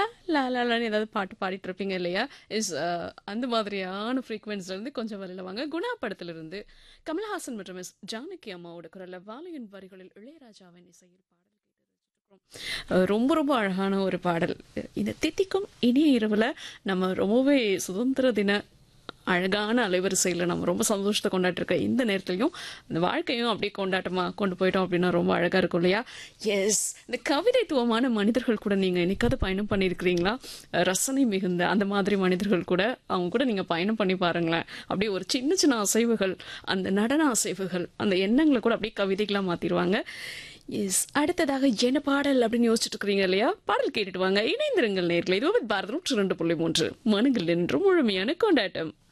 லா லா லான்னு ஏதாவது பாட்டு பாடிட்டு இருப்பீங்க இல்லையா இஸ் அந்த மாதிரியான ஃப்ரீக்வன்ஸ்ல இருந்து கொஞ்சம் வெளியில வாங்க குணா படத்துல இருந்து கமல்ஹாசன் மற்றும் எஸ் ஜானகி அம்மாவோட குரல்ல வாலியின் வரிகளில் இளையராஜாவின் இசையில் பாடல் கேட்டு ரசிச்சிருக்கோம். ரொம்ப ரொம்ப அழகான ஒரு பாடல் இந்த தித்திக்கும் இனிய இரவுல நம்ம ரொம்பவே சுதந்திர தின அழகான அலைவரிசையில் நம்ம ரொம்ப சந்தோஷத்தை கொண்டாட்டிருக்க இந்த நேரத்துலையும் இந்த வாழ்க்கையும் அப்படியே கொண்டாட்டமா கொண்டு போயிட்டோம் அப்படின்னா ரொம்ப அழகா இருக்கும் இல்லையா எஸ் இந்த கவிதைத்துவமான மனிதர்கள் கூட நீங்க என்னைக்காவது பயணம் பண்ணியிருக்கிறீங்களா ரசனை மிகுந்த அந்த மாதிரி மனிதர்கள் கூட அவங்க கூட நீங்க பயணம் பண்ணி பாருங்களேன் அப்படியே ஒரு சின்ன சின்ன அசைவுகள் அந்த நடன அசைவுகள் அந்த எண்ணங்களை கூட அப்படியே கவிதைகளா மாத்திருவாங்க எஸ் அடுத்ததாக என்ன பாடல் அப்படின்னு யோசிச்சுட்டு இருக்கிறீங்க இல்லையா பாடல் கேட்டுட்டு வாங்க இணைந்திருங்கள் நேர்களை இது பாரதம் ரெண்டு புள்ளி மூன்று மனங்கள் என்றும் முழுமையான கொண்டாட்டம்